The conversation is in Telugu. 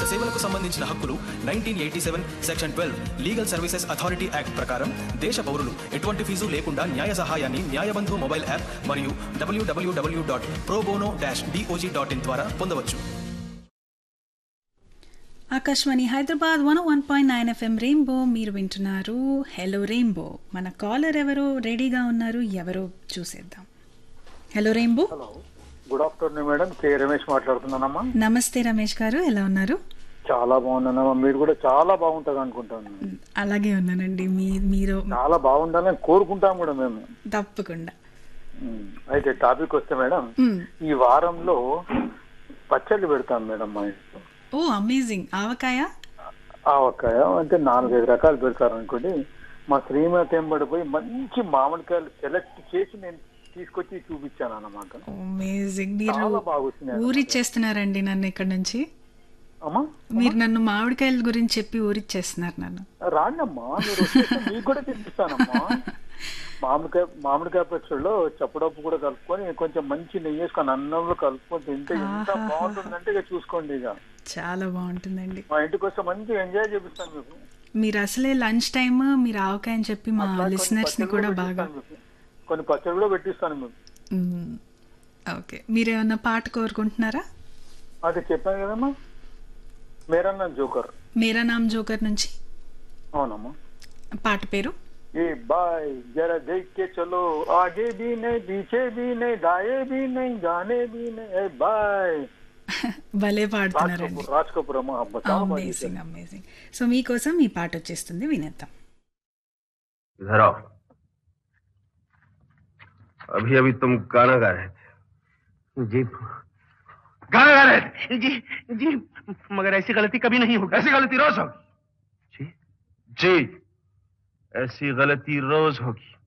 సేవలకు సంబంధించిన హక్కులు nineteen eighty seven section twelve legal services authority act ప్రకారం దేశ పౌరులు ఎటువంటి ఫీజు లేకుండా న్యాయ సహాయాన్ని న్యాయబంధు మొబైల్ యాప్ మరియు WWW dot pro bono dash DOJ dot in ద్వారా పొందవచ్చు Akashvani Hyderabad one one point nine FM Rainbow మీరు వింటున్నారు హలో రెయిన్బో మన కాలర్ ఎవరో రెడీగా ఉన్నారు ఎవరో చూసేద్దాం hello Rainbow hello good afternoon madam K Ramesh మాట్లాడుతున్నానమ్మా నమస్తే రమేష్ గారు ఎలా ఉన్నారు చాలా బాగున్నానమ్మా మీరు కూడా చాలా బాగుంటుంది అనుకుంటాను అలాగే ఉన్నానండి మీ మీరు చాలా బాగుండాలని కోరుకుంటాం కూడా మేము తప్పకుండా ఉమ్, అయితే టాపిక్ వస్తే మేడం మ్. ఈ వారంలో పచ్చళ్ళు పెడతాం మేడం మా ఇంట్లో ఓ అమేజింగ్ ఆవకాయ ఆవకాయ అంటే నాలుగైదు రకాలు పెడతారు అనుకోండి మా శ్రీమతి ఎంబడిపోయి మంచి మామిడికాయలు సెలెక్ట్ చేసి నేను తీసుకొచ్చి చూపించాను అన్నమాట అమేజింగ్ మీరు చాలా బాగుంది ఊరిచ్చేస్తున్నారండి నన్ను ఇక్కడ నుంచి అమ్మా మీరు నన్ను మామిడికాయల గురించి చెప్పి ఊరిచ్చేస్తున్నారు నన్ను రాండమ్మా మీరు వచ్చేస్తే మీకు కూడా తెప్పిస్తానమ్మా మామిడికాయ మామిడికాయ పచ్చడిలో చప్పడప్పు కూడా కలుపుకొని కొంచెం మంచి నెయ్యి వేసుకొని అన్నంలో కలుపుకొని తింటే ఎంత బాగుంటుందంటే ఇక చూసుకోండి ఇక చాలా బాగుంటుందండి మా ఇంటికి వస్తే మంచిగా ఎంజాయ్ చేపిస్తాను మీకు మీరు అసలే లంచ్ టైమ్ మీరు ఆవకాయ అని చెప్పి మా అట్లా కొన్ని లిసనర్స్ ని పచ్చళ్ళు కూడా కూడా బాగా పెట్టిస్తాను మీకు. కొన్ని పచ్చళ్ళు కూడా పెట్టిస్తాను మీకు మ్మ్. ఓకే మీరు ఏమన్నా పాట కోరుకుంటున్నారా అది చెప్పాను కదమ్మా మేరన్న జోకర్ మేరా నామ్ జోకర్ నుంచి అవునమ్మా పాట పేరు ఏ బాయ్ జరా देख के चलो आगे भी नहीं पीछे भी नहीं दाएं भी नहीं जाने भी नहीं ए बाय భలే రాజ్ పాడుతున్నారండి కపూర్ రాజ్ కపూర్ అమ్మ అబ్బా చాలా బాగా చేశారు. అమేజింగ్ అమేజింగ్ సో మీకోసం ఈ పాట వచ్చేస్తుంది వినేద్దాం इधर आओ अभी अभी तुम गाना गा रहे थे जी गाना गा रहे थे जी जी मगर ऐसी गलती कभी नहीं होगी ऐसी गलती रोज होगी जी जी ऐसी गलती रोज होगी